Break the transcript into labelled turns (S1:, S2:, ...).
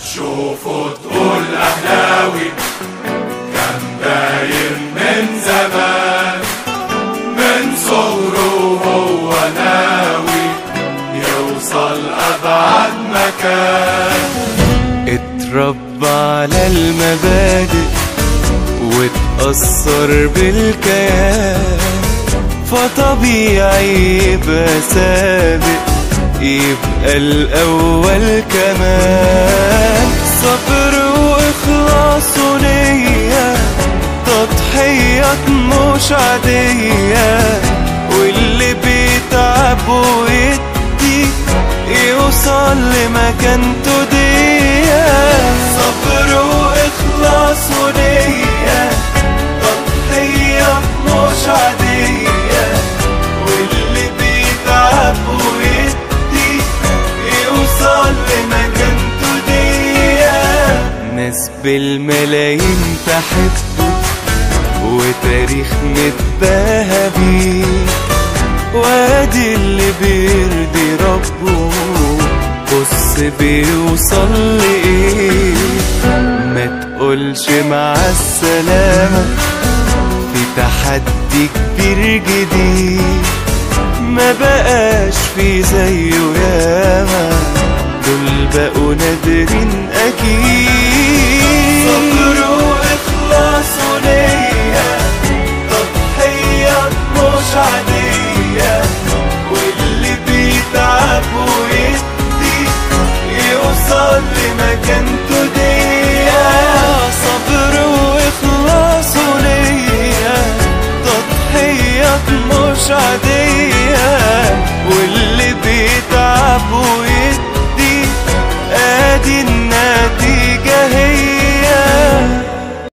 S1: تشوفه تقول أهلاوي كان باين من زمان من صغره وهو ناوي يوصل أبعد مكان
S2: اتربى على المبادئ واتأثر بالكيان فطبيعي يبقى سابق يبقى الأول كمان صبر وإخلاص ونية تضحيات مش عادية واللي بيتعب ويدي يوصل لمكانته دي صبر وإخلاص ونية تضحية مش عادية واللي بيتعب ويدي يوصل لمكانته دي ناس بالملايين تحبه وتاريخ متباهى بيه وادي اللي بيرضي ربه بص بيوصل لإيه ما تقولش مع السلامة في تحدي كبير جديد ما بقاش في زيه ياما دول بقوا نادرين أكيد صبر وإخلاص ونية تضحيات مش عادية واللي بيتعب ويدي يوصل لمكانته دي صبر وإخلاص ونية تضحيات مش عادية